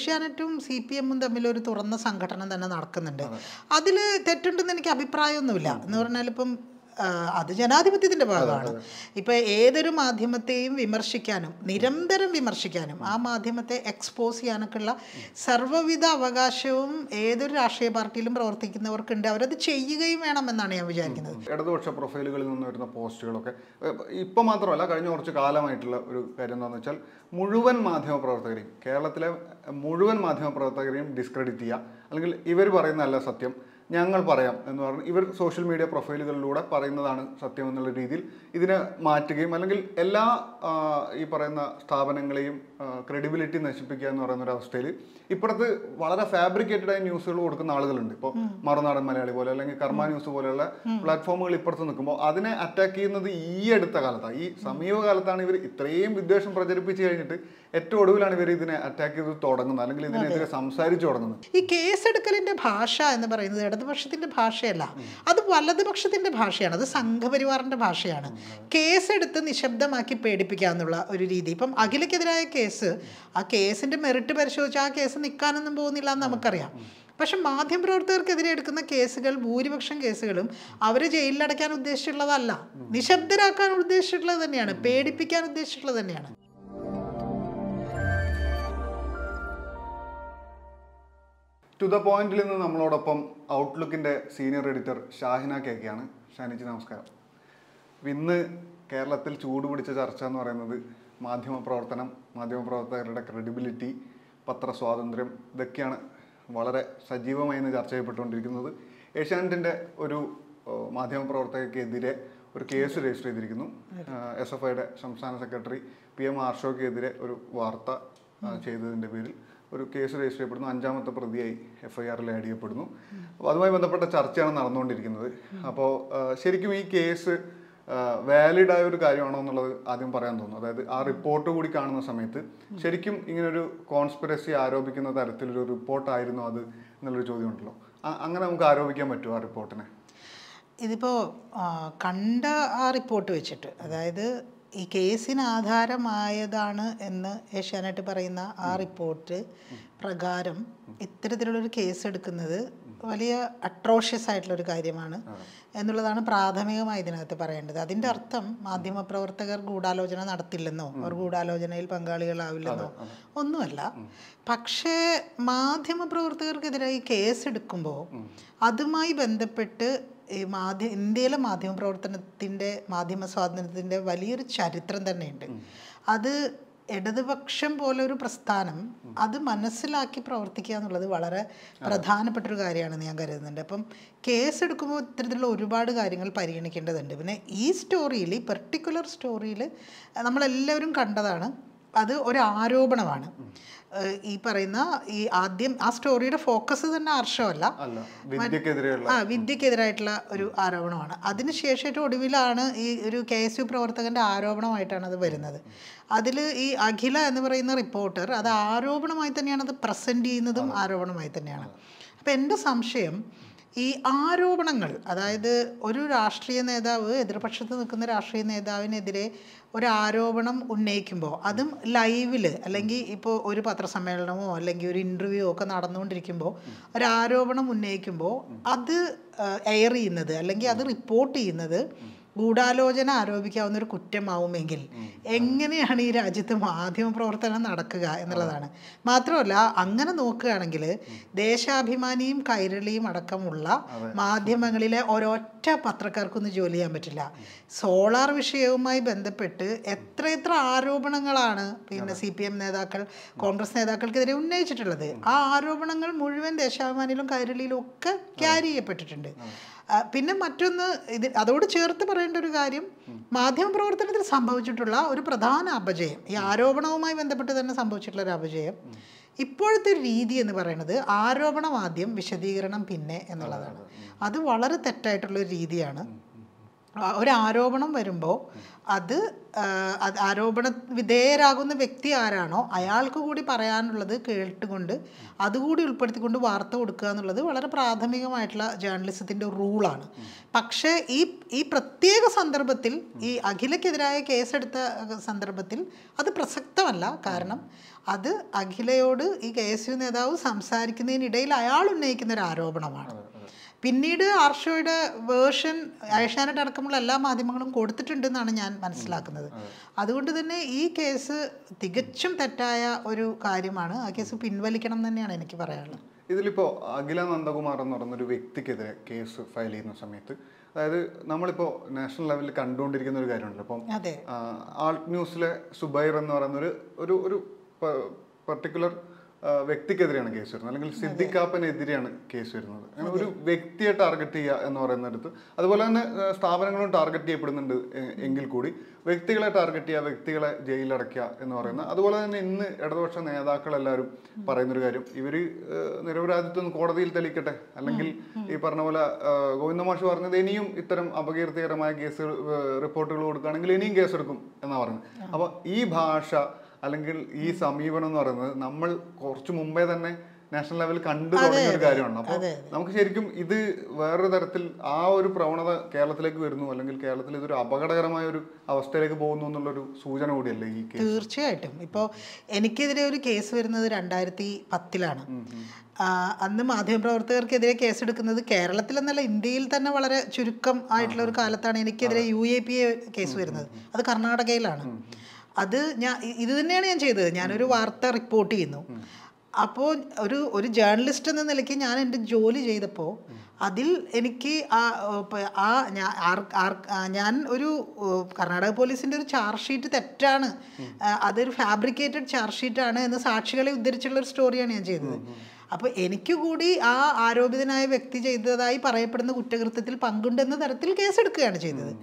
ഏഷ്യാനെറ്റും C P എമ്മും തമ്മിൽ ഒരു തുറന്ന സംഘടന തന്നെ നടക്കുന്നുണ്ട് അതിൽ തെറ്റുണ്ടെന്ന് എനിക്ക് അഭിപ്രായമൊന്നുമില്ല എന്ന് പറഞ്ഞാൽ ഇപ്പം ആ, അത് ജനാധിപത്യത്തിന്റെ ഭാഗമാണ് ഇപ്പൊ ഏതൊരു മാധ്യമത്തെയും വിമർശിക്കാനും നിരന്തരം വിമർശിക്കാനും ആ മാധ്യമത്തെ എക്സ്പോസ് ചെയ്യാനൊക്കെ ഉള്ള സർവ്വവിധ അവകാശവും ഏതൊരു രാഷ്ട്രീയ പാർട്ടിയിലും പ്രവർത്തിക്കുന്നവർക്കുണ്ട് അവരത് ചെയ്യുകയും വേണമെന്നാണ് ഞാൻ വിചാരിക്കുന്നത് ഇടതുപക്ഷ പ്രൊഫൈലുകളിൽ നിന്ന് വരുന്ന പോസ്റ്റുകളൊക്കെ ഇപ്പം മാത്രമല്ല കഴിഞ്ഞ കുറച്ച് കാലമായിട്ടുള്ള ഒരു കാര്യം എന്താണെന്ന് വെച്ചാൽ മുഴുവൻ മാധ്യമ പ്രവർത്തകരെയും കേരളത്തിലെ മുഴുവൻ മാധ്യമ പ്രവർത്തകരെയും ഡിസ്ക്രെഡിറ്റ് ചെയ്യുക അല്ലെങ്കിൽ ഇവർ പറയുന്നതല്ല സത്യം ഞങ്ങൾ പറയാം എന്ന് പറഞ്ഞ് ഇവർ സോഷ്യൽ മീഡിയ പ്രൊഫൈലുകളിലൂടെ പറയുന്നതാണ് സത്യം എന്നുള്ള രീതിയിൽ ഇതിനെ മാറ്റുകയും അല്ലെങ്കിൽ എല്ലാ ആ, ഈ പറയുന്ന സ്ഥാപനങ്ങളെയും ക്രെഡിബിലിറ്റി നശിപ്പിക്കുക എന്ന് പറയുന്ന ഒരു അവസ്ഥയിൽ ഇപ്പുറത്ത് വളരെ ഫാബ്രിക്കേറ്റഡ് ആയ ന്യൂസുകൾ കൊടുക്കുന്ന ആളുകളുണ്ട് ഇപ്പോൾ മറുനാടൻ മലയാളി പോലെ അല്ലെങ്കിൽ കർമ്മ ന്യൂസ് പോലെയുള്ള പ്ലാറ്റ്ഫോമുകൾ ഇപ്പുറത്ത് നിൽക്കുമ്പോൾ അതിനെ അറ്റാക്ക് ചെയ്യുന്നത് ഈ അടുത്ത കാലത്താണ് ഈ സമീപകാലത്താണ് ഇവർ ഇത്രയും വിദ്വേഷം പ്രചരിപ്പിച്ച് കഴിഞ്ഞിട്ട് ഏറ്റവും ഒടുവിലാണ് ഇവർ ഇതിനെ അറ്റാക്ക് ചെയ്ത് തുടങ്ങുന്നത് അല്ലെങ്കിൽ ഇതിനെതിരെ സംസാരിച്ചു തുടങ്ങുന്നത് ഈ കേസെടുക്കലിന്റെ ഭാഷ എന്ന് പറയുന്നത് ഇടതുപക്ഷത്തിന്റെ ഭാഷയല്ല അത് വലതുപക്ഷത്തിന്റെ ഭാഷയാണ് അത് സംഘപരിവാറിന്റെ ഭാഷയാണ് കേസെടുത്ത് നിശബ്ദമാക്കി പേടിപ്പിക്കുക എന്നുള്ള ഒരു രീതി ഇപ്പം അഖിലക്കെതിരായ കേസ് ആ കേസിന്റെ മെറിറ്റ് പരിശോധിച്ച് ആ കേസ് നിൽക്കാനൊന്നും പോകുന്നില്ല എന്ന് നമുക്കറിയാം പക്ഷെ മാധ്യമപ്രവർത്തകർക്കെതിരെ എടുക്കുന്ന കേസുകൾ ഭൂരിപക്ഷം കേസുകളും അവരെ ജയിലിലടയ്ക്കാൻ ഉദ്ദേശിച്ചിട്ടുള്ളതല്ല നിശബ്ദരാക്കാൻ ഉദ്ദേശിച്ചിട്ടുള്ളത് തന്നെയാണ് പേടിപ്പിക്കാൻ ഉദ്ദേശിച്ചിട്ടുള്ളത് തന്നെയാണ് ടു ദ പോയിന്റിൽ നിന്ന് നമ്മളോടൊപ്പം ഔട്ട്ലുക്കിന്റെ സീനിയർ എഡിറ്റർ ഷാഹിന കേക്കെയാണ് ഷാനിച്ച് നമസ്കാരം അപ്പൊ ഇന്ന് കേരളത്തിൽ ചൂട് പിടിച്ച ചർച്ച എന്ന് പറയുന്നത് മാധ്യമ പ്രവർത്തനം മാധ്യമ പ്രവർത്തകരുടെ ക്രെഡിബിലിറ്റി പത്രസ്വാതന്ത്ര്യം ഇതൊക്കെയാണ് വളരെ സജീവമായി ഇന്ന് ചർച്ച ചെയ്യപ്പെട്ടുകൊണ്ടിരിക്കുന്നത് ഏഷ്യാനെറ്റിന്റെ ഒരു ഏഹ്, മാധ്യമ പ്രവർത്തകർക്കെതിരെ ഒരു കേസ് രജിസ്റ്റർ ചെയ്തിരിക്കുന്നു എസ് എഫ് ഐയുടെ സംസ്ഥാന സെക്രട്ടറി പി എം ആർഷോക്കെതിരെ ഒരു വാർത്ത ആ, ചെയ്തതിന്റെ പേരിൽ ഒരു കേസ് രജിസ്റ്റർ ചെയ്യപ്പെടുന്നു അഞ്ചാമത്തെ പ്രതിയായി എഫ് ഐ ആറിൽ ആഡ് ചെയ്യപ്പെടുന്നു അപ്പോൾ അതുമായി ബന്ധപ്പെട്ട ചർച്ചയാണ് നടന്നുകൊണ്ടിരിക്കുന്നത് അപ്പോൾ ശരിക്കും ഈ കേസ് വാലിഡ് ആയ ഒരു കാര്യമാണോ എന്നുള്ളത് ആദ്യം പറയാൻ തോന്നുന്നു അതായത് ആ റിപ്പോർട്ട് കൂടി കാണുന്ന സമയത്ത് ശരിക്കും ഇങ്ങനൊരു കോൺസ്പിറസി ആരോപിക്കുന്ന തരത്തിലൊരു റിപ്പോർട്ടായിരുന്നു അത് എന്നുള്ളൊരു ചോദ്യം ഉണ്ടല്ലോ ആ- അങ്ങനെ നമുക്ക് ആരോപിക്കാൻ പറ്റുമോ ആ റിപ്പോർട്ടിനെ ഇതിപ്പോൾ കണ്ട ആ റിപ്പോർട്ട് വെച്ചിട്ട് അതായത് ഈ കേസിന് ആധാരമായതാണ് എന്ന് ഏഷ്യാനെറ്റ് പറയുന്ന ആ റിപ്പോർട്ട് പ്രകാരം ഇത്തരത്തിലുള്ളൊരു കേസ് എടുക്കുന്നത് വലിയ അട്രോഷ്യസ് ആയിട്ടുള്ളൊരു കാര്യമാണ് എന്നുള്ളതാണ് പ്രാഥമികമായി ഇതിനകത്ത് പറയേണ്ടത് അതിൻ്റെ അർത്ഥം മാധ്യമപ്രവർത്തകർ ഗൂഢാലോചന നടത്തില്ലെന്നോ അവർ ഗൂഢാലോചനയിൽ പങ്കാളികളാവില്ലെന്നോ ഒന്നുമല്ല പക്ഷേ മാധ്യമപ്രവർത്തകർക്കെതിരെ ഈ കേസ് എടുക്കുമ്പോൾ അതുമായി ബന്ധപ്പെട്ട് ഈ മാധ്യ ഇന്ത്യയിലെ മാധ്യമ പ്രവർത്തനത്തിൻ്റെ മാധ്യമ സ്വാതന്ത്ര്യത്തിൻ്റെ വലിയൊരു ചരിത്രം തന്നെയുണ്ട് അത് ഇടതുപക്ഷം പോലെ ഒരു പ്രസ്ഥാനം അത് മനസ്സിലാക്കി പ്രവർത്തിക്കുക എന്നുള്ളത് വളരെ പ്രധാനപ്പെട്ട ഒരു കാര്യമാണെന്ന് ഞാൻ കരുതുന്നുണ്ട് അപ്പം കേസ് എടുക്കുമ്പോൾ ഇത്തരത്തിലുള്ള ഒരുപാട് കാര്യങ്ങൾ പരിഗണിക്കേണ്ടതുണ്ട് പിന്നെ ഈ സ്റ്റോറിയിൽ ഈ പെർട്ടിക്കുലർ സ്റ്റോറിയിൽ നമ്മളെല്ലാവരും കണ്ടതാണ് അത് ഒരു ആരോപണമാണ് ഏഹ് ഈ പറയുന്ന ഈ ആദ്യം ആ സ്റ്റോറിയുടെ ഫോക്കസ് തന്നെ ഹർഷമല്ല അല്ല വിദ്യക്കെതിരെയുള്ള ആ വിദ്യക്കെതിരായിട്ടുള്ള ഒരു ആരോപണമാണ് അതിനുശേഷം ഏറ്റവും ഒടുവിലാണ് ഈ ഒരു കെ എസ് യു പ്രവർത്തകന്റെ ആരോപണമായിട്ടാണ് അത് വരുന്നത് അതിൽ ഈ അഖില എന്ന് പറയുന്ന റിപ്പോർട്ടർ അത് ആരോപണമായി തന്നെയാണ് അത് പ്രസന്റ് ചെയ്യുന്നതും ആരോപണമായി തന്നെയാണ് അപ്പം എൻ്റെ സംശയം ഈ ആരോപണങ്ങൾ അതായത് ഒരു രാഷ്ട്രീയ നേതാവ് എതിർപക്ഷത്ത് നിൽക്കുന്ന രാഷ്ട്രീയ നേതാവിനെതിരെ ഒരു ആരോപണം ഉന്നയിക്കുമ്പോൾ അതും ലൈവിൽ അല്ലെങ്കിൽ ഇപ്പോൾ ഒരു പത്രസമ്മേളനമോ അല്ലെങ്കിൽ ഒരു ഇൻ്റർവ്യൂ ഒക്കെ നടന്നുകൊണ്ടിരിക്കുമ്പോൾ ഒരു ആരോപണം ഉന്നയിക്കുമ്പോൾ അത് എയർ ചെയ്യുന്നത് അല്ലെങ്കിൽ അത് റിപ്പോർട്ട് ചെയ്യുന്നത് ഗൂഢാലോചന ആരോപിക്കാവുന്ന ഒരു കുറ്റമാവുമെങ്കിൽ എങ്ങനെയാണ് ഈ രാജ്യത്ത് മാധ്യമ പ്രവർത്തനം നടക്കുക എന്നുള്ളതാണ് മാത്രമല്ല അങ്ങനെ നോക്കുകയാണെങ്കിൽ ദേശാഭിമാനിയും കൈരളിയും അടക്കമുള്ള മാധ്യമങ്ങളിലെ ഒരൊറ്റ പത്രക്കാർക്കൊന്നും ജോലി ചെയ്യാൻ പറ്റില്ല സോളാർ വിഷയവുമായി ബന്ധപ്പെട്ട് എത്ര എത്ര ആരോപണങ്ങളാണ് പിന്നെ സി പി എം നേതാക്കൾ കോൺഗ്രസ് നേതാക്കൾക്കെതിരെ ഉന്നയിച്ചിട്ടുള്ളത് ആ ആരോപണങ്ങൾ മുഴുവൻ ദേശാഭിമാനിയിലും കൈരളിയിലും ഒക്കെ ക്യാരി ചെയ്യപ്പെട്ടിട്ടുണ്ട് ആ, പിന്നെ മറ്റൊന്ന് ഇത് അതോട് ചേർത്ത് പറയേണ്ട ഒരു കാര്യം മാധ്യമപ്രവർത്തനത്തിൽ സംഭവിച്ചിട്ടുള്ള ഒരു പ്രധാന അപജയം ഈ ആരോപണവുമായി ബന്ധപ്പെട്ട് തന്നെ സംഭവിച്ചിട്ടുള്ള ഒരു അപജയം ഇപ്പോഴത്തെ ഒരു രീതി എന്ന് പറയുന്നത് ആരോപണം ആദ്യം വിശദീകരണം പിന്നെ എന്നുള്ളതാണ് അത് വളരെ തെറ്റായിട്ടുള്ള ഒരു രീതിയാണ് ആ, ഒരു ആരോപണം വരുമ്പോൾ അത് ആ, അത് ആരോപണ വിധേയരാകുന്ന വ്യക്തി ആരാണോ അയാൾക്ക് കൂടി പറയാനുള്ളത് കേട്ടുകൊണ്ട് അതുകൂടി ഉൾപ്പെടുത്തിക്കൊണ്ട് വാർത്ത കൊടുക്കുക എന്നുള്ളത് വളരെ പ്രാഥമികമായിട്ടുള്ള ജേർണലിസത്തിൻ്റെ റൂളാണ് പക്ഷേ ഈ ഈ പ്രത്യേക സന്ദർഭത്തിൽ ഈ അഖിലക്കെതിരായ കേസെടുത്ത സന്ദർഭത്തിൽ അത് പ്രസക്തമല്ല കാരണം അത് അഖിലയോട് ഈ കെ എസ് യു നേതാവ് സംസാരിക്കുന്നതിനിടയിൽ അയാൾ ഉന്നയിക്കുന്ന ഒരു ആരോപണമാണ് പിന്നീട് ആർഷോയുടെ വേർഷൻ ഏഷ്യാനെറ്റ് അടക്കമുള്ള എല്ലാ മാധ്യമങ്ങളും കൊടുത്തിട്ടുണ്ടെന്നാണ് ഞാൻ മനസ്സിലാക്കുന്നത് അതുകൊണ്ട് തന്നെ ഈ കേസ് തികച്ചും തെറ്റായ ഒരു കാര്യമാണ് ആ കേസ് പിൻവലിക്കണം എന്ന് തന്നെയാണ് എനിക്ക് പറയാനുള്ളത് ഇതിലിപ്പോൾ അഖില നന്ദകുമാർ എന്ന് പറയുന്ന ഒരു വ്യക്തിക്കെതിരെ കേസ് ഫയൽ ചെയ്യുന്ന സമയത്ത് അതായത് നമ്മളിപ്പോൾ നാഷണൽ ലെവലിൽ കണ്ടുകൊണ്ടിരിക്കുന്ന ഒരു കാര്യമുണ്ടല്ലോ ഇപ്പം അതെ ആൾട്ട് ന്യൂസിലെ സുബൈർ എന്ന് പറയുന്ന ഒരു ഒരു ഒരു പർട്ടിക്കുലർ വ്യക്തിക്കെതിരെയാണ് കേസ് വരുന്നത് അല്ലെങ്കിൽ സിദ്ദിഖാപ്പനെതിരെയാണ് കേസ് വരുന്നത് അങ്ങനെ ഒരു വ്യക്തിയെ ടാർഗറ്റ് ചെയ്യുക എന്ന് പറയുന്നിടത്ത് അതുപോലെ തന്നെ ആ, സ്ഥാപനങ്ങളും ടാർഗറ്റ് ചെയ്യപ്പെടുന്നുണ്ട് എ- എങ്കിൽ കൂടി വ്യക്തികളെ ടാർഗറ്റ് ചെയ്യുക വ്യക്തികളെ ജയിലിലടയ്ക്കുക എന്ന് പറയുന്ന അതുപോലെ തന്നെ ഇന്ന് ഇടതുപക്ഷ നേതാക്കളെല്ലാവരും പറയുന്നൊരു കാര്യം ഇവർ നിരപരാധിത്വം കോടതിയിൽ തെളിയിക്കട്ടെ അല്ലെങ്കിൽ ഈ പറഞ്ഞ പോലെ ആ, ഗോവിന്ദമാഷ് പറഞ്ഞത് ഇനിയും ഇത്തരം അപകീർത്തികരമായ കേസ് റിപ്പോർട്ടുകൾ കൊടുക്കുകയാണെങ്കിൽ ഇനിയും കേസെടുക്കും എന്നാണ് പറഞ്ഞത് അപ്പോൾ ഈ ഭാഷ അല്ലെങ്കിൽ ഈ സമീപനം എന്ന് പറയുന്നത് നമ്മൾ കുറച്ച് മുമ്പേ തന്നെ നാഷണൽ ലെവലിൽ കണ്ടു തുടങ്ങിയ ഒരു കാര്യമാണ് അപ്പോൾ നമുക്ക് ശരിക്കും ഇത് വേറൊരു തരത്തിൽ ആ ഒരു പ്രവണത കേരളത്തിലേക്ക് വരുന്നു അല്ലെങ്കിൽ കേരളത്തിൽ ഇതൊരു അപകടകരമായ ഒരു അവസ്ഥയിലേക്ക് പോകുന്നു എന്നുള്ളൊരു സൂചന കൂടിയല്ലേ ഈ കേസ് തീർച്ചയായിട്ടും ഇപ്പോൾ എനിക്കെതിരെ ഒരു കേസ് വരുന്നത് രണ്ടായിരത്തി പത്തിലാണ് ആ, അന്ന് മാധ്യമപ്രവർത്തകർക്കെതിരെ കേസെടുക്കുന്നത് കേരളത്തിലെന്നല്ല ഇന്ത്യയിൽ തന്നെ വളരെ ചുരുക്കം ആയിട്ടുള്ള ഒരു കാലത്താണ് എനിക്കെതിരെ U A P A case വരുന്നത് അത് കർണാടകയിലാണ് അത് ഞാൻ ഇ- ഇത് തന്നെയാണ് ഞാൻ ചെയ്തത് ഞാനൊരു വാർത്ത റിപ്പോർട്ട് ചെയ്യുന്നു അപ്പോൾ ഒരു ഒരു ജേർണലിസ്റ്റ് എന്ന നിലയ്ക്ക് ഞാൻ എൻ്റെ ജോലി ചെയ്തപ്പോൾ അതിൽ എനിക്ക് ആ ഏർ, പ- ആ ഞാ- ആർ- ആർ- ആ, ഞാൻ ഒരു ഏർ, കർണാടക പോലീസിൻ്റെ ഒരു ചാർജ് ഷീറ്റ് തെറ്റാണ് ആ, അതൊരു ഫാബ്രിക്കേറ്റഡ് ചാർജ് ഷീറ്റാണ് എന്ന് സാക്ഷികളെ ഉദ്ധരിച്ചുള്ള ഒരു സ്റ്റോറിയാണ് ഞാൻ ചെയ്തത് അപ്പോൾ എനിക്ക് കൂടി ആ ആരോപിതനായ വ്യക്തി ചെയ്തതായി പറയപ്പെടുന്ന കുറ്റകൃത്യത്തിൽ പങ്കുണ്ടെന്ന തരത്തിൽ കേസെടുക്കുകയാണ് ചെയ്തത്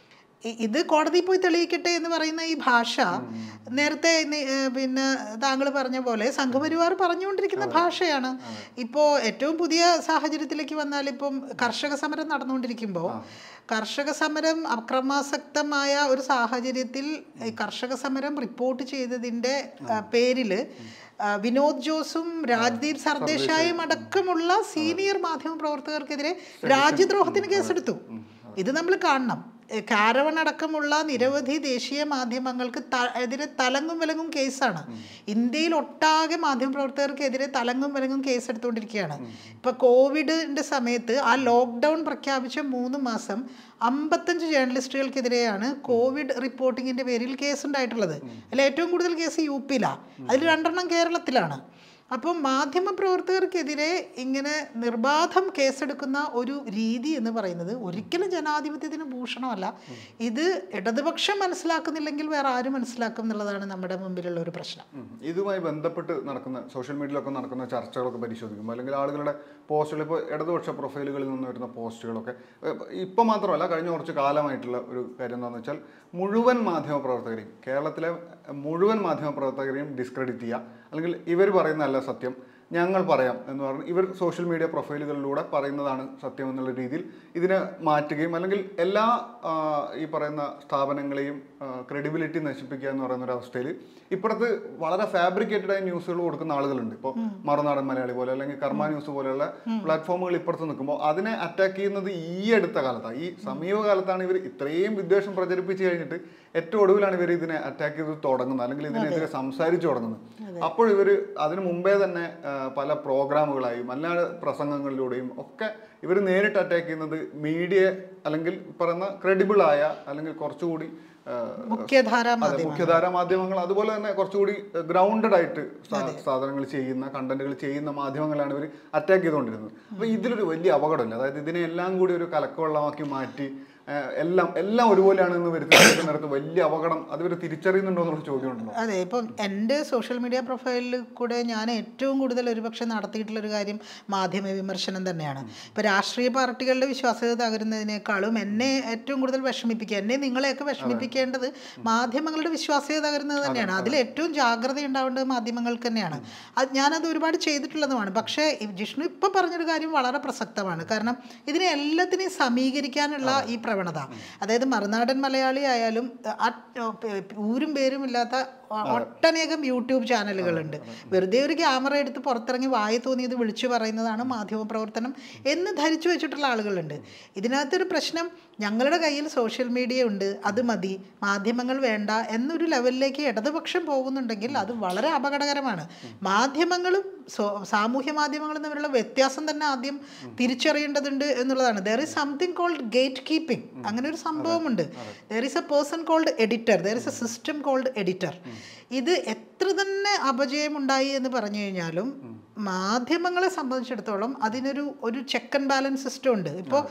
ഇ- ഇത് കോടതി പോയി തെളിയിക്കട്ടെ എന്ന് പറയുന്ന ഈ ഭാഷ നേരത്തെ നി- ഏർ പിന്നെ താങ്കൾ പറഞ്ഞ പോലെ സംഘപരിവാർ പറഞ്ഞുകൊണ്ടിരിക്കുന്ന ഭാഷയാണ് ഇപ്പോൾ ഏറ്റവും പുതിയ സാഹചര്യത്തിലേക്ക് വന്നാൽ ഇപ്പം കർഷക സമരം നടന്നുകൊണ്ടിരിക്കുമ്പോൾ കർഷക സമരം അക്രമാസക്തമായ ഒരു സാഹചര്യത്തിൽ ഈ കർഷക സമരം റിപ്പോർട്ട് ചെയ്തതിൻ്റെ പേരിൽ വിനോദ് ജോസും രാജ്ദീപ് സർദേശായും അടക്കമുള്ള സീനിയർ മാധ്യമ പ്രവർത്തകർക്കെതിരെ രാജ്യദ്രോഹത്തിന് കേസെടുത്തു ഇത് നമ്മൾ കാണണം എ, കാരവൺ അടക്കമുള്ള നിരവധി ദേശീയ മാധ്യമങ്ങൾക്ക് ത- എതിരെ തലങ്ങും വിലങ്ങും കേസാണ് ഇന്ത്യയിൽ ഒട്ടാകെ മാധ്യമപ്രവർത്തകർക്കെതിരെ തലങ്ങും വിലങ്ങും കേസ് എടുത്തുകൊണ്ടിരിക്കുകയാണ് ഇപ്പൊ കോവിഡിന്റെ സമയത്ത് ആ ലോക്ക്ഡൗൺ പ്രഖ്യാപിച്ച മൂന്ന് മാസം അമ്പത്തഞ്ച് ജേർണലിസ്റ്റുകൾക്കെതിരെയാണ് കോവിഡ് റിപ്പോർട്ടിങ്ങിന്റെ പേരിൽ കേസ് ഉണ്ടായിട്ടുള്ളത് അതിൽ ഏറ്റവും കൂടുതൽ കേസ് യു പിയിലാണ് അതിൽ രണ്ടെണ്ണം കേരളത്തിലാണ് അപ്പം മാധ്യമപ്രവർത്തകർക്കെതിരെ ഇങ്ങനെ നിർബാധം കേസെടുക്കുന്ന ഒരു രീതി എന്ന് പറയുന്നത് ഒരിക്കലും ജനാധിപത്യത്തിന് ഭൂഷണമല്ല ഇത് ഇടതുപക്ഷം മനസ്സിലാക്കുന്നില്ലെങ്കിൽ വേറെ ആരും മനസ്സിലാക്കും എന്നുള്ളതാണ് നമ്മുടെ മുമ്പിലുള്ള ഒരു പ്രശ്നം ഉം. ഇതുമായി ബന്ധപ്പെട്ട് നടക്കുന്ന സോഷ്യൽ മീഡിയയിലൊക്കെ നടക്കുന്ന ചർച്ചകളൊക്കെ പരിശോധിക്കുമ്പോൾ അല്ലെങ്കിൽ ആളുകളുടെ പോസ്റ്റുകൾ ഇപ്പോൾ ഇടതുപക്ഷ പ്രൊഫൈലുകളിൽ നിന്ന് വരുന്ന പോസ്റ്റുകളൊക്കെ ഇപ്പം മാത്രമല്ല കഴിഞ്ഞ കുറച്ച് കാലമായിട്ടുള്ള ഒരു കാര്യം എന്താണെന്ന് വെച്ചാൽ മുഴുവൻ മാധ്യമപ്രവർത്തകരെയും കേരളത്തിലെ മുഴുവൻ മാധ്യമപ്രവർത്തകരെയും ഡിസ്ക്രെഡിറ്റ് ചെയ്യുക അല്ലെങ്കിൽ ഇവർ പറയുന്നതല്ല സത്യം ഞങ്ങൾ പറയാം എന്ന് പറഞ്ഞ് ഇവർ സോഷ്യൽ മീഡിയ പ്രൊഫൈലുകളിലൂടെ പറയുന്നതാണ് സത്യം എന്നുള്ള രീതിയിൽ ഇതിനെ മാറ്റുകയും അല്ലെങ്കിൽ എല്ലാ ആ, ഈ പറയുന്ന സ്ഥാപനങ്ങളെയും ക്രെഡിബിലിറ്റി നശിപ്പിക്കുക എന്ന് പറയുന്ന ഒരു അവസ്ഥയിൽ ഇപ്പുറത്ത് വളരെ ഫാബ്രിക്കേറ്റഡ് ആയ ന്യൂസുകൾ കൊടുക്കുന്ന ആളുകളുണ്ട് ഇപ്പോൾ മറുനാടൻ മലയാളി പോലെ അല്ലെങ്കിൽ കർമ്മ ന്യൂസ് പോലെയുള്ള പ്ലാറ്റ്ഫോമുകൾ ഇപ്പുറത്ത് നിൽക്കുമ്പോൾ അതിനെ അറ്റാക്ക് ചെയ്യുന്നത് ഈ അടുത്ത കാലത്താണ് ഈ സമീപകാലത്താണ് ഇവർ ഇത്രയും വിദ്വേഷം പ്രചരിപ്പിച്ച് കഴിഞ്ഞിട്ട് ഏറ്റവും ഒടുവിലാണ് ഇവർ ഇതിനെ അറ്റാക്ക് ചെയ്ത് തുടങ്ങുന്നത് അല്ലെങ്കിൽ ഇതിനെതിരെ സംസാരിച്ചു തുടങ്ങുന്നത് അപ്പോൾ ഇവർ അതിനു മുമ്പേ തന്നെ ആ, പല പ്രോഗ്രാമുകളായും അല്ലാതെ പ്രസംഗങ്ങളിലൂടെയും ഒക്കെ ഇവർ നേരിട്ട് അറ്റാക്ക് ചെയ്യുന്നത് മീഡിയ അല്ലെങ്കിൽ പറയുന്ന ക്രെഡിബിൾ ആയ അല്ലെങ്കിൽ കുറച്ചുകൂടി ആ, മുഖ്യധാര അതെ, മാധ്യമം മുഖ്യധാര മാധ്യമങ്ങൾ അതുപോലെ തന്നെ കുറച്ചുകൂടി ഗ്രൗണ്ടഡ് ആയിട്ട് സാ- സാധനങ്ങൾ ചെയ്യുന്ന കണ്ടന്റുകൾ ചെയ്യുന്ന മാധ്യമങ്ങളാണ് ഇവർ അറ്റാക്ക് ചെയ്തുകൊണ്ടിരുന്നത് അപ്പൊ ഇതിലൊരു വലിയ അപകടമില്ല അതായത് ഇതിനെ എല്ലാം കൂടി ഒരു കലക്കവെള്ളമാക്കി മാറ്റി ആ, എല്ലാം എല്ലാം ഒരുപോലെയാണ് എന്ന് വരുത്തുന്നിടത്ത് വലിയ അപകടം അത് ഇവർ തിരിച്ചറിയുന്നുണ്ടോ എന്നുള്ള ചോദ്യമുണ്ടല്ലോ അതെ ഇപ്പം എൻ്റെ സോഷ്യൽ മീഡിയ പ്രൊഫൈലിൽ കൂടെ ഞാൻ ഏറ്റവും കൂടുതൽ ഒരുപക്ഷെ നടത്തിയിട്ടുള്ളൊരു കാര്യം മാധ്യമ വിമർശനം തന്നെയാണ് ഇപ്പം രാഷ്ട്രീയ പാർട്ടികളുടെ വിശ്വാസ്യത തകരുന്നതിനേക്കാളും എന്നെ ഏറ്റവും കൂടുതൽ വിഷമിപ്പിക്കുക എന്നെ നിങ്ങളെയൊക്കെ വിഷമിപ്പിക്കേണ്ടത് മാധ്യമങ്ങളുടെ വിശ്വാസ്യത തകരുന്നത് തന്നെയാണ് അതിൽ ഏറ്റവും ജാഗ്രത ഉണ്ടാവേണ്ടത് മാധ്യമങ്ങൾക്ക് തന്നെയാണ് അത് ഞാനത് ഒരുപാട് ചെയ്തിട്ടുള്ളതുമാണ് പക്ഷേ ഈ ജിഷ്ണു ഇപ്പം പറഞ്ഞൊരു കാര്യം വളരെ പ്രസക്തമാണ് കാരണം ഇതിനെ എല്ലാത്തിനെയും സമീകരിക്കാനുള്ള ഈ പ്രവണത പ്രവണത അതായത് മറുനാടൻ മലയാളി ആയാലും ആ പേ- ഊരും പേരും ഇല്ലാത്ത ഒ- ഒട്ടനേകം യൂട്യൂബ് ചാനലുകളുണ്ട് വെറുതെ ഒരു ക്യാമറ എടുത്ത് പുറത്തിറങ്ങി വായി തോന്നിയത് വിളിച്ചു പറയുന്നതാണ് മാധ്യമ പ്രവർത്തനം എന്ന് ധരിച്ചു വെച്ചിട്ടുള്ള ആളുകളുണ്ട് ഇതിനകത്തൊരു പ്രശ്നം ഞങ്ങളുടെ കയ്യിൽ സോഷ്യൽ മീഡിയ ഉണ്ട് അത് മതി മാധ്യമങ്ങൾ വേണ്ട എന്നൊരു ലെവലിലേക്ക് ഇടതുപക്ഷം പോകുന്നുണ്ടെങ്കിൽ അത് വളരെ അപകടകരമാണ് മാധ്യമങ്ങളും സോ- സാമൂഹ്യ മാധ്യമങ്ങളും തമ്മിലുള്ള വ്യത്യാസം തന്നെ ആദ്യം തിരിച്ചറിയേണ്ടതുണ്ട് എന്നുള്ളതാണ് there is something called gatekeeping അങ്ങനെ ഒരു സംഭവമുണ്ട് there is a person called editor there is a system called editor ഇത് എത്ര തന്നെ അപജയമുണ്ടായി എന്ന് പറഞ്ഞു കഴിഞ്ഞാലും മാധ്യമങ്ങളെ സംബന്ധിച്ചിടത്തോളം അതിനൊരു ഒരു ചെക്ക് ആൻഡ് ബാലൻസ് സിസ്റ്റം ഉണ്ട് ഇപ്പോൾ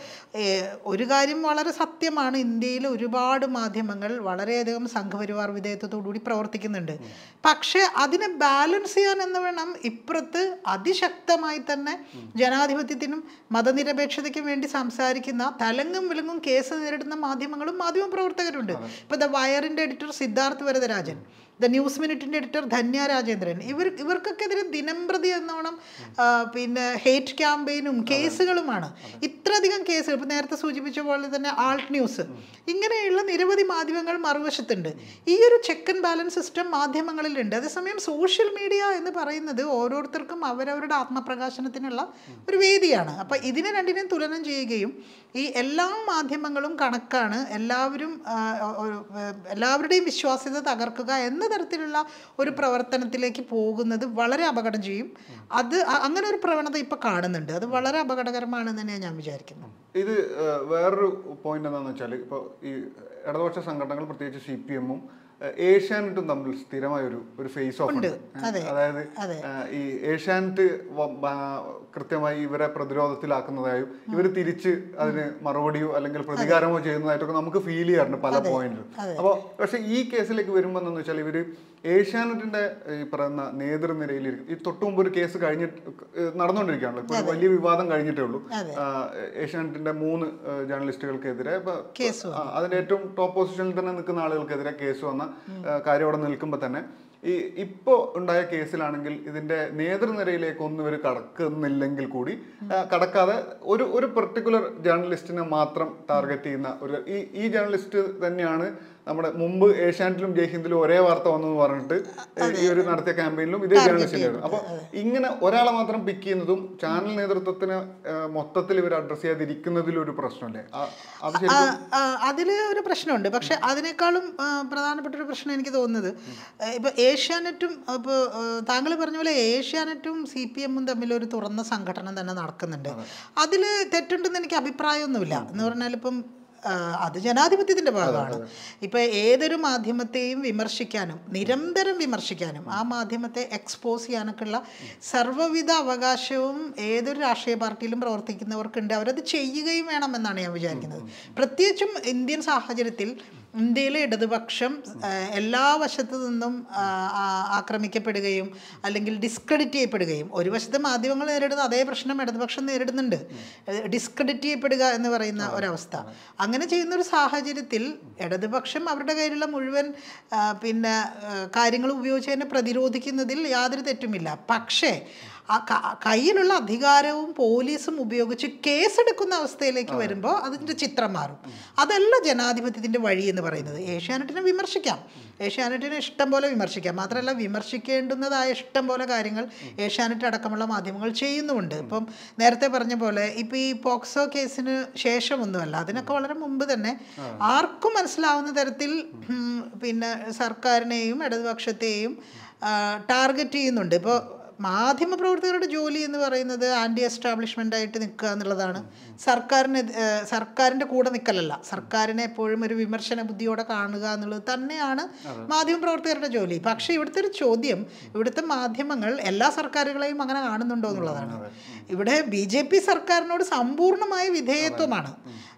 ഒരു കാര്യം വളരെ സത്യമാണ് ഇന്ത്യയിൽ ഒരുപാട് മാധ്യമങ്ങൾ വളരെയധികം സംഘപരിവാർ വിധേയത്വത്തോടുകൂടി പ്രവർത്തിക്കുന്നുണ്ട് പക്ഷേ അതിനെ ബാലൻസ് ചെയ്യാൻ എന്ന് വേണം ഇപ്പുറത്ത് അതിശക്തമായി തന്നെ ജനാധിപത്യത്തിനും മതനിരപേക്ഷതയ്ക്കും വേണ്ടി സംസാരിക്കുന്ന തലങ്ങും വിലങ്ങും കേസ് നേരിടുന്ന മാധ്യമങ്ങളും മാധ്യമ പ്രവർത്തകരുണ്ട് ഇപ്പോൾ ദ വയറിൻ്റെ editor Siddharth Varadarajan the news മിനിറ്റിൻ്റെ എഡിറ്റർ ധന്യ രാജേന്ദ്രൻ ഇവർ ഇവർക്കൊക്കെതിരെ ദിനംപ്രതി എന്നോണം ആ, പിന്നെ ഹേറ്റ് ക്യാമ്പയിനും കേസുകളുമാണ് ഇത്രയധികം കേസുകൾ ഇപ്പം നേരത്തെ സൂചിപ്പിച്ച പോലെ തന്നെ ആൾട്ട് ന്യൂസ് ഇങ്ങനെയുള്ള നിരവധി മാധ്യമങ്ങൾ മറുവശത്തുണ്ട് ഈ ഒരു ചെക്ക് ആൻഡ് ബാലൻസ് സിസ്റ്റം മാധ്യമങ്ങളിലുണ്ട് അതേസമയം സോഷ്യൽ മീഡിയ എന്ന് പറയുന്നത് ഓരോരുത്തർക്കും അവരവരുടെ ആത്മപ്രകാശനത്തിനുള്ള ഒരു വേദിയാണ് അപ്പം ഇതിനെ രണ്ടിനെയും തുലനം ചെയ്യുകയും ഈ എല്ലാ മാധ്യമങ്ങളും കണക്കാണ് എല്ലാവരും ആ, ഒരു, ഏ, എല്ലാവരുടെയും വിശ്വാസ്യത തകർക്കുക എന്ന തരത്തിലുള്ള ഒരു പ്രവർത്തനത്തിലേക്ക് പോകുന്നത് വളരെ അപകടം ചെയ്യും അത് അ- അങ്ങനെ ഒരു പ്രവണത ഇപ്പോൾ കാണുന്നുണ്ട് അത് വളരെ അപകടകരമാണെന്ന് തന്നെയാണ് ഞാൻ വിചാരിക്കുന്നത് ഇത് ഏഹ്, വേറൊരു പോയിന്റ് എന്താണെന്ന് വെച്ചാൽ ഇപ്പോൾ ഈ ഇടതുപക്ഷ സംഘടനകൾ പ്രത്യേകിച്ച് സി പി എമ്മും ഏഷ്യാനെറ്റും തമ്മിൽ സ്ഥിരമായ ഒരു ഒരു ഫേസ് ഓഫ് ഉണ്ട് അതെ. അതായത് അതെ. ഏഹ്, ഈ ഏഷ്യാനെറ്റ് വ- ബ- കൃത്യമായി ഇവരെ പ്രതിരോധത്തിലാക്കുന്നതായും ഇവർ തിരിച്ച് അതിന് മറുപടിയോ അല്ലെങ്കിൽ പ്രതികാരമോ ചെയ്യുന്നതായിട്ടൊക്കെ നമുക്ക് ഫീൽ ചെയ്യാറുണ്ട് പല പോയിന്റിലും അപ്പോൾ പക്ഷേ ഈ കേസിലേക്ക് വരുമ്പോൾ എന്താണെന്ന് വെച്ചാൽ ഇവർ ഏഷ്യാനെറ്റിന്റെ ഈ പറയുന്ന നേതൃനിരയിൽ ഈ തൊട്ടു മുമ്പ് ഒരു കേസ് കഴിഞ്ഞിട്ട് ഏഹ്, നടന്നുകൊണ്ടിരിക്കുകയാണല്ലോ ഇപ്പോൾ ഒരു വലിയ വിവാദം കഴിഞ്ഞിട്ടേ ഉള്ളൂ ആ, ഏഷ്യാനെറ്റിന്റെ മൂന്ന് ഏഹ്, ജേർണലിസ്റ്റുകൾക്കെതിരെ ഇപ്പൊ കേസ് ആ, അതിന്റെ ഏറ്റവും ടോപ്പ് പൊസിഷനിൽ തന്നെ നിൽക്കുന്ന ആളുകൾക്കെതിരെ കേസ് വന്ന ആ, കാര്യം അവിടെ നിൽക്കുമ്പോൾ തന്നെ ഈ ഇപ്പോൾ ഉണ്ടായ കേസിലാണെങ്കിൽ ഇതിന്റെ നേതൃനിരയിലേക്കൊന്നും ഇവർ കടക്കുന്നില്ലെങ്കിൽ കൂടി ആ, കടക്കാതെ ഒരു ഒരു പെർട്ടിക്കുലർ ജേർണലിസ്റ്റിനെ മാത്രം ടാർഗറ്റ് ചെയ്യുന്ന ഒരു ഈ ഈ ജേർണലിസ്റ്റ് തന്നെയാണ് നമ്മുടെ മുമ്പ് ഏഷ്യാനെറ്റിലും ജയ്ഹിന്ദിലും ഒരേ വാർത്ത വന്നെന്ന് പറഞ്ഞിട്ട് ഈ ഒരു നടത്തിയ ക്യാമ്പയിനിലും ഇതേ ജേർണലിസ്റ്റിന്റെ അപ്പൊ ഇങ്ങനെ ഒരാളെ മാത്രം പിക്ക് ചെയ്യുന്നതും ചാനൽ നേതൃത്വത്തിന് ആ, മൊത്തത്തിൽ ഇവർ അഡ്രസ് ചെയ്യാതിരിക്കുന്നതിലും ഒരു പ്രശ്നമല്ലേ ആ, അത് ശരിക്കും അതിൽ ഒരു പ്രശ്നമുണ്ട് പക്ഷെ അതിനേക്കാളും ആ, പ്രധാനപ്പെട്ട ഒരു പ്രശ്നം എനിക്ക് തോന്നുന്നത് ഇപ്പോൾ ഏഷ്യാനെറ്റും ഇപ്പോൾ താങ്കൾ പറഞ്ഞ പോലെ ഏഷ്യാനെറ്റും സി പി എമ്മും തമ്മിൽ ഒരു തുറന്ന സംഘടന തന്നെ നടക്കുന്നുണ്ട് അതിൽ തെറ്റുണ്ടെന്ന് എനിക്ക് അഭിപ്രായമൊന്നുമില്ല എന്ന് പറഞ്ഞാൽ ഇപ്പം ആ, അത് ജനാധിപത്യത്തിൻ്റെ ഭാഗമാണ് ഇപ്പം ഏതൊരു മാധ്യമത്തെയും വിമർശിക്കാനും നിരന്തരം വിമർശിക്കാനും ആ മാധ്യമത്തെ എക്സ്പോസ് ചെയ്യാനൊക്കെയുള്ള സർവ്വവിധ അവകാശവും ഏതൊരു രാഷ്ട്രീയ പാർട്ടിയിലും പ്രവർത്തിക്കുന്നവർക്കുണ്ട് അവരത് ചെയ്യുകയും വേണമെന്നാണ് ഞാൻ വിചാരിക്കുന്നത് പ്രത്യേകിച്ചും ഇന്ത്യൻ സാഹചര്യത്തിൽ ഇന്ത്യയിലെ ഇടതുപക്ഷം ആ, എല്ലാ വശത്തു നിന്നും ആ, ആ, ആക്രമിക്കപ്പെടുകയും അല്ലെങ്കിൽ ഡിസ്ക്രെഡിറ്റ് ചെയ്യപ്പെടുകയും ഒരു വശത്ത് മാധ്യമങ്ങൾ നേരിടുന്ന അതേ പ്രശ്നം ഇടതുപക്ഷം നേരിടുന്നുണ്ട് ഡിസ്ക്രെഡിറ്റ് ചെയ്യപ്പെടുക എന്ന് പറയുന്ന ഒരവസ്ഥ അങ്ങനെ ചെയ്യുന്ന ഒരു സാഹചര്യത്തിൽ ഇടതുപക്ഷം അവരുടെ കയ്യിലുള്ള മുഴുവൻ ആ, പിന്നെ ആ, കാര്യങ്ങൾ ഉപയോഗിച്ച് തന്നെ പ്രതിരോധിക്കുന്നതിൽ യാതൊരു തെറ്റുമില്ല പക്ഷേ ആ ക- കയ്യിലുള്ള അധികാരവും പോലീസും ഉപയോഗിച്ച് കേസെടുക്കുന്ന അവസ്ഥയിലേക്ക് വരുമ്പോൾ അതിൻ്റെ ചിത്രം മാറും അതല്ല ജനാധിപത്യത്തിൻ്റെ വഴി എന്ന് പറയുന്നത് ഏഷ്യാനെറ്റിനെ വിമർശിക്കാം ഏഷ്യാനെറ്റിനെ ഇഷ്ടം പോലെ വിമർശിക്കാം മാത്രമല്ല വിമർശിക്കേണ്ടുന്നതായ ഇഷ്ടം പോലെ കാര്യങ്ങൾ ഏഷ്യാനെറ്റ് അടക്കമുള്ള മാധ്യമങ്ങൾ ചെയ്യുന്നുമുണ്ട് ഇപ്പം നേരത്തെ പറഞ്ഞ പോലെ ഇപ്പം ഈ പോക്സോ കേസിന് ശേഷമൊന്നുമല്ല അതിനൊക്കെ വളരെ മുമ്പ് തന്നെ ആർക്കും മനസ്സിലാവുന്ന തരത്തിൽ ഉം, പിന്നെ സർക്കാരിനെയും ഇടതുപക്ഷത്തെയും ടാർഗറ്റ് ചെയ്യുന്നുണ്ട് ഇപ്പോൾ മാധ്യമപ്രവർത്തകരുടെ ജോലി എന്ന് പറയുന്നത് ആൻറ്റി എസ്റ്റാബ്ലിഷ്മെൻ്റ് ആയിട്ട് നിൽക്കുക എന്നുള്ളതാണ് സർക്കാരിന് ഏഹ് സർക്കാരിൻ്റെ കൂടെ നിൽക്കലല്ല സർക്കാരിനെ എപ്പോഴും ഒരു വിമർശന ബുദ്ധിയോടെ കാണുക എന്നുള്ളത് തന്നെയാണ് മാധ്യമപ്രവർത്തകരുടെ ജോലി പക്ഷേ ഇവിടുത്തെ ഒരു ചോദ്യം ഇവിടുത്തെ മാധ്യമങ്ങൾ എല്ലാ സർക്കാരുകളെയും അങ്ങനെ കാണുന്നുണ്ടോ എന്നുള്ളതാണ് ഇവിടെ ബി ജെ പി സർക്കാരിനോട് സമ്പൂർണ്ണമായ വിധേയത്വമാണ്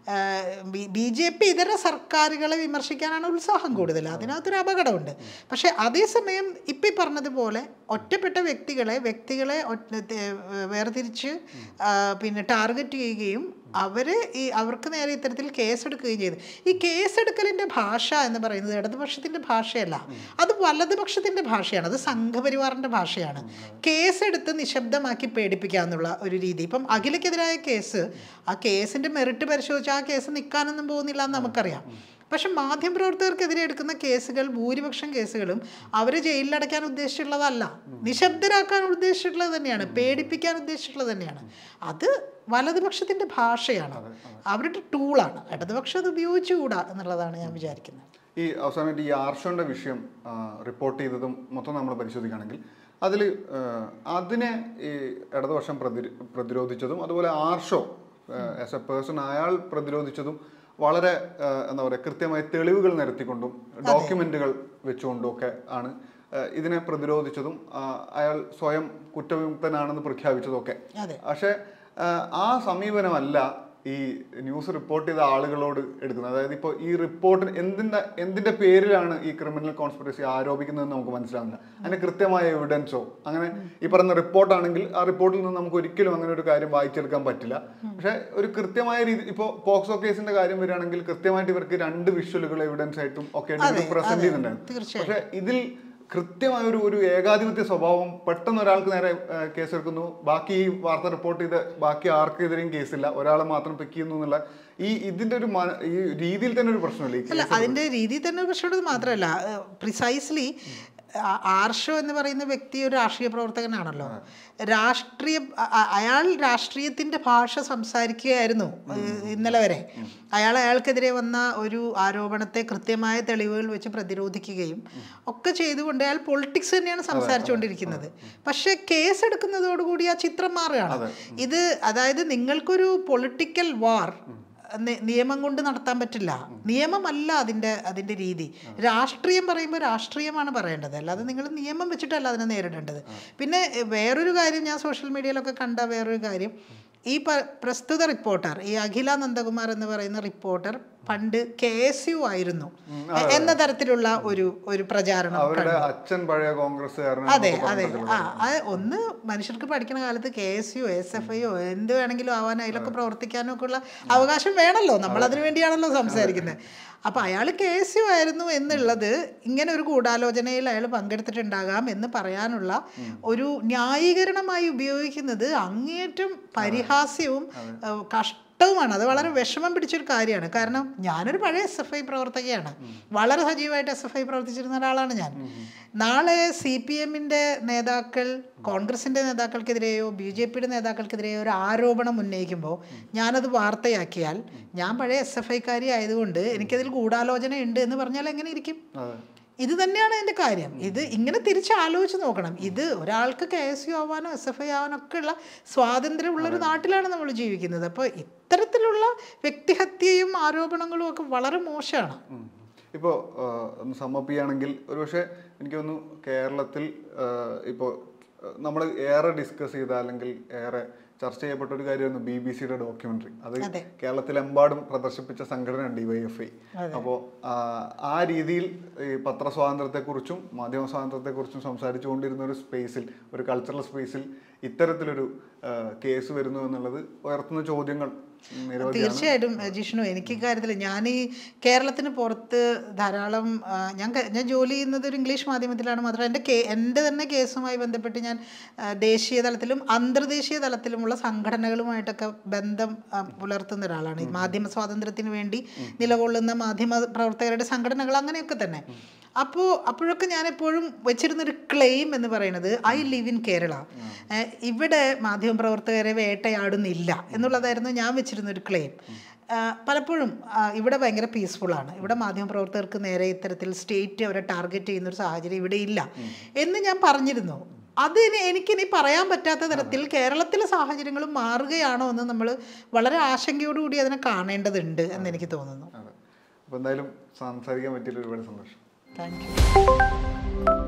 ബി ജെ പി ഇതര സർക്കാരുകളെ വിമർശിക്കാനാണ് ഉത്സാഹം കൂടുതൽ അതിനകത്തൊരു അപകടമുണ്ട് പക്ഷേ അതേസമയം ഇപ്പം ഈ പറഞ്ഞതുപോലെ ഒറ്റപ്പെട്ട വ്യക്തികളെ വ്യക്തികളെ ഒറ്റ- തെ- വേർതിരിച്ച് ആ, പിന്നെ ടാർഗറ്റ് ചെയ്യുകയും അവര് ഈ അവർക്ക് നേരെ ഇത്തരത്തിൽ കേസെടുക്കുകയും ചെയ്തു ഈ കേസെടുക്കലിന്റെ ഭാഷ എന്ന് പറയുന്നത് ഇടതുപക്ഷത്തിന്റെ ഭാഷയല്ല അത് വലതുപക്ഷത്തിന്റെ ഭാഷയാണ് അത് സംഘപരിവാറിന്റെ ഭാഷയാണ് കേസെടുത്ത് നിശബ്ദമാക്കി പേടിപ്പിക്കുക എന്നുള്ള ഒരു രീതി ഇപ്പം അഖിലക്കെതിരായ കേസ് ആ കേസിന്റെ മെറിറ്റ് പരിശോധിച്ച് ആ കേസ് നിൽക്കാനൊന്നും പോകുന്നില്ല എന്ന് നമുക്കറിയാം പക്ഷെ മാധ്യമപ്രവർത്തകർക്കെതിരെ എടുക്കുന്ന കേസുകൾ ഭൂരിപക്ഷം കേസുകളും അവരെ ജയിലിലടയ്ക്കാൻ ഉദ്ദേശിച്ചിട്ടുള്ളതല്ല നിശബ്ദരാക്കാൻ ഉദ്ദേശിച്ചിട്ടുള്ളത് തന്നെയാണ് പേടിപ്പിക്കാൻ ഉദ്ദേശിച്ചിട്ടുള്ളത് തന്നെയാണ് അത് വലതുപക്ഷത്തിന്റെ ഭാഷയാണ് അവരുടെ ടൂളാണ് ഇടതുപക്ഷം അത് ഉപയോഗിച്ചുകൂടാ എന്നുള്ളതാണ് ഞാൻ വിചാരിക്കുന്നത് ഈ അവസാനമായിട്ട് ഈ ആർഷോന്റെ വിഷയം ആ, റിപ്പോർട്ട് ചെയ്തതും മൊത്തം നമ്മൾ പരിശോധിക്കുകയാണെങ്കിൽ അതിൽ അതിനെ ഈ ഇടതുപക്ഷം പ്രതി പ്രതിരോധിച്ചതും അതുപോലെ ആർഷോ ആസ് എ പേഴ്സൺ അയാൾ പ്രതിരോധിച്ചതും വളരെ ആ, എന്താ പറയുക കൃത്യമായ തെളിവുകൾ നിരത്തിക്കൊണ്ടും ഡോക്യുമെന്റുകൾ വെച്ചുകൊണ്ടും ഒക്കെ ആണ് ആ, ഇതിനെ പ്രതിരോധിച്ചതും ആ, അയാൾ സ്വയം കുറ്റവിമുക്തനാണെന്ന് പ്രഖ്യാപിച്ചതും ഒക്കെ അതെ പക്ഷെ ആ, ആ സമീപനമല്ല ഈ ന്യൂസ് റിപ്പോർട്ട് ചെയ്ത ആളുകളോട് എടുക്കുന്നത് അതായത് ഇപ്പോൾ ഈ റിപ്പോർട്ടിന് എന്തിന്റെ എന്തിന്റെ പേരിലാണ് ഈ ക്രിമിനൽ കോൺസ്പിറസി ആരോപിക്കുന്നതെന്ന് നമുക്ക് മനസ്സിലാവുന്നില്ല അതിന് കൃത്യമായ എവിഡൻസോ അങ്ങനെ ഈ പറയുന്ന റിപ്പോർട്ടാണെങ്കിൽ ആ റിപ്പോർട്ടിൽ നിന്ന് നമുക്ക് ഒരിക്കലും അങ്ങനെ ഒരു കാര്യം വായിച്ചെടുക്കാൻ പറ്റില്ല പക്ഷെ ഒരു കൃത്യമായ രീതി ഇപ്പോൾ പോക്സോ കേസിന്റെ കാര്യം വരികയാണെങ്കിൽ കൃത്യമായിട്ട് ഇവർക്ക് രണ്ട് വിഷ്വലുകൾ എവിഡൻസ് ആയിട്ടും ഒക്കെ പ്രസന്റ് ചെയ്യുന്നുണ്ടായിരുന്നു തീർച്ചയായും പക്ഷെ ഇതിൽ കൃത്യമായ ഒരു ഒരു ഏകാധിപത്യ സ്വഭാവം പെട്ടെന്ന് ഒരാൾക്ക് നേരെ ഏഹ്, കേസെടുക്കുന്നു ബാക്കി ഈ വാർത്ത റിപ്പോർട്ട് ചെയ്ത് ബാക്കി ആർക്കെതിരെയും കേസില്ല ഒരാളെ മാത്രം പിക്ക് ചെയ്യുന്നു എന്നുള്ള ഈ ഇതിന്റെ ഒരു മന- ഈ രീതിയിൽ തന്നെ ഒരു പ്രശ്നമില്ല ഈ അല്ല അതിന്റെ രീതിയിൽ തന്നെ പ്രശ്നമുള്ളത് മാത്രമല്ല പ്രിസൈസ്ലി ആർഷോ എന്ന് പറയുന്ന വ്യക്തി ഒരു രാഷ്ട്രീയ പ്രവർത്തകനാണല്ലോ രാഷ്ട്രീയ അ- അ- അയാൾ രാഷ്ട്രീയത്തിന്റെ ഭാഷ സംസാരിക്കുകയായിരുന്നു ഏഹ്, ഇന്നലെ വരെ അയാൾ അയാൾക്കെതിരെ വന്ന ഒരു ആരോപണത്തെ കൃത്യമായ തെളിവുകൾ വെച്ച് പ്രതിരോധിക്കുകയും ഒക്കെ ചെയ്തുകൊണ്ട് അയാൾ പൊളിറ്റിക്സ് തന്നെയാണ് സംസാരിച്ചുകൊണ്ടിരിക്കുന്നത് പക്ഷേ കേസ് എടുക്കുന്നതോടുകൂടി ആ ചിത്രം മാറുകയാണ് ഇത് അതായത് നിങ്ങൾക്കൊരു പൊളിറ്റിക്കൽ വാർ നി- നിയമം കൊണ്ട് നടത്താൻ പറ്റില്ല നിയമമല്ല അതിൻ്റെ അതിൻ്റെ രീതി രാഷ്ട്രീയം പറയുമ്പോൾ രാഷ്ട്രീയമാണ് പറയേണ്ടത് അല്ലാതെ നിങ്ങൾ നിയമം വെച്ചിട്ടല്ല അതിനെ നേരിടേണ്ടത് പിന്നെ എ, വേറൊരു കാര്യം ഞാൻ സോഷ്യൽ മീഡിയയിലൊക്കെ കണ്ട വേറൊരു കാര്യം ഈ പ- പ്രസ്തുത റിപ്പോർട്ടർ ഈ അഖില നന്ദകുമാർ എന്ന് പറയുന്ന റിപ്പോർട്ടർ പണ്ട് കെ എസ് യു ആയിരുന്നു എ- എന്ന തരത്തിലുള്ള ഒരു ഒരു പ്രചാരണം അവരുടെ അച്ഛൻ പഴയ കോൺഗ്രസ്സുകാരനാണ് അതെ അതെ ആ അത് ഒന്ന് മനുഷ്യർക്ക് പഠിക്കുന്ന കാലത്ത് K S U S F ഐയോ എന്ത് വേണമെങ്കിലും ആവാൻ അതിലൊക്കെ പ്രവർത്തിക്കാനും ഒക്കെ ഉള്ള അവകാശം വേണമല്ലോ നമ്മൾ അതിനു വേണ്ടിയാണല്ലോ സംസാരിക്കുന്നത് അപ്പൊ അയാൾ കെ എസ് യു ആയിരുന്നു എന്നുള്ളത് ഇങ്ങനെ ഒരു ഗൂഢാലോചനയിൽ അയാൾ പങ്കെടുത്തിട്ടുണ്ടാകാം എന്ന് പറയാനുള്ള ഒരു ന്യായീകരണമായി ഉപയോഗിക്കുന്നത് അങ്ങേയറ്റം പരിഹാസ്യവും ഏഹ്, കഷ്ടവുമാണ് അത് വളരെ വിഷമം പിടിച്ചൊരു കാര്യമാണ് കാരണം ഞാനൊരു പഴയ എസ് എഫ് ഐ പ്രവർത്തകയാണ് വളരെ സജീവമായിട്ട് എസ് എഫ് ഐ പ്രവർത്തിച്ചിരുന്ന ഒരാളാണ് ഞാൻ നാളെ സി പി എമ്മിൻ്റെ നേതാക്കൾ കോൺഗ്രസിൻ്റെ നേതാക്കൾക്കെതിരെയോ ബി ജെ പിയുടെ നേതാക്കൾക്കെതിരെയോ ഒരു ആരോപണം ഉന്നയിക്കുമ്പോൾ ഞാനത് വാർത്തയാക്കിയാൽ ഞാൻ പഴയ എസ് എഫ് ഐക്കാരി ആയതുകൊണ്ട് എനിക്കതിൽ ഗൂഢാലോചന ഉണ്ട് എന്ന് പറഞ്ഞാൽ എങ്ങനെ ഇരിക്കും അതെ ഇത് തന്നെയാണ് എൻ്റെ കാര്യം ഇത് ഇങ്ങനെ തിരിച്ച് ആലോചിച്ച് നോക്കണം ഇത് ഒരാൾക്ക് കെ എസ് യു ആവാനോ എസ് എഫ് ഐ ആവാനോ ഒക്കെ ഉള്ള സ്വാതന്ത്ര്യമുള്ള ഒരു നാട്ടിലാണ് നമ്മൾ ജീവിക്കുന്നത് അപ്പോൾ ഇത്തരത്തിലുള്ള വ്യക്തിഹത്യയും ആരോപണങ്ങളും ഒക്കെ വളരെ മോശമാണ് ഉം. ഇപ്പോൾ ഒന്ന് സമ്മപ്പ് ചെയ്യുകയാണെങ്കിൽ ഒരുപക്ഷെ എനിക്ക് തോന്നുന്നു കേരളത്തിൽ ഇപ്പോൾ നമ്മൾ ഏറെ ഡിസ്കസ് ചെയ്ത അല്ലെങ്കിൽ ഏറെ ചർച്ച ചെയ്യപ്പെട്ട ഒരു കാര്യമായിരുന്നു ബി ബി സിയുടെ ഡോക്യുമെന്ററി അത് അതെ. കേരളത്തിലെമ്പാടും പ്രദർശിപ്പിച്ച സംഘടന ഡിവൈഎഫ്ഐ അപ്പോൾ ആ രീതിയിൽ ഈ പത്രസ്വാതന്ത്ര്യത്തെക്കുറിച്ചും മാധ്യമ സ്വാതന്ത്ര്യത്തെക്കുറിച്ചും സംസാരിച്ചുകൊണ്ടിരുന്ന ഒരു സ്പേസിൽ ഒരു കൾച്ചറൽ സ്പേസിൽ ഇത്തരത്തിലൊരു ആ, കേസ് വരുന്നു എന്നുള്ളത് ഉയർത്തുന്ന ചോദ്യങ്ങൾ നിരവധിയാണ് തീർച്ചയായിട്ടും ഏഹ് ജിഷ്ണു എനിക്ക് കാര്യത്തിൽ ഞാൻ ഈ കേരളത്തിന് പുറത്ത് ധാരാളം ആ, ഞാൻ ക- ഞാൻ ജോലി ചെയ്യുന്നത് ഒരു ഇംഗ്ലീഷ് മാധ്യമത്തിലാണ് മാത്രം എൻ്റെ കേ എൻ്റെ തന്നെ കേസുമായി ബന്ധപ്പെട്ട് ഞാൻ ആ, ദേശീയ തലത്തിലും അന്തർദേശീയ തലത്തിലുമുള്ള സംഘടനകളുമായിട്ടൊക്കെ ബന്ധം ആ, പുലർത്തുന്ന ഒരാളാണ് ഈ മാധ്യമ സ്വാതന്ത്ര്യത്തിന് വേണ്ടി നിലകൊള്ളുന്ന മാധ്യമ പ്രവർത്തകരുടെ സംഘടനകൾ അങ്ങനെയൊക്കെ തന്നെ അപ്പോൾ അപ്പോഴൊക്കെ ഞാൻ എപ്പോഴും വെച്ചിരുന്നൊരു ക്ലെയിം എന്ന് പറയുന്നത് ഐ ലിവ് ഇൻ കേരള ഏഹ് ഇവിടെ മാധ്യമപ്രവർത്തകരെ വേട്ടയാടുന്നില്ല എന്നുള്ളതായിരുന്നു ഞാൻ വെച്ചിരുന്നൊരു ക്ലെയിം പലപ്പോഴും ആ, ഇവിടെ ഭയങ്കര പീസ്ഫുള്ളാണ് ഇവിടെ മാധ്യമപ്രവർത്തകർക്ക് നേരെ ഇത്തരത്തിൽ സ്റ്റേറ്റ് അവരെ ടാർഗറ്റ് ചെയ്യുന്ന ഒരു സാഹചര്യം ഇവിടെ ഇല്ല എന്ന് ഞാൻ പറഞ്ഞിരുന്നു അതിന് എനിക്കിനി പറയാൻ പറ്റാത്ത തരത്തിൽ കേരളത്തിലെ സാഹചര്യങ്ങളും മാറുകയാണോ എന്ന് നമ്മൾ വളരെ ആശങ്കയോടുകൂടി അതിനെ കാണേണ്ടതുണ്ട് എന്ന് എനിക്ക് തോന്നുന്നു അതെ അപ്പോൾ എന്തായാലും സംസാരിക്കാൻ പറ്റിയൊരു ഒരുപാട് സന്തോഷം താങ്ക് യു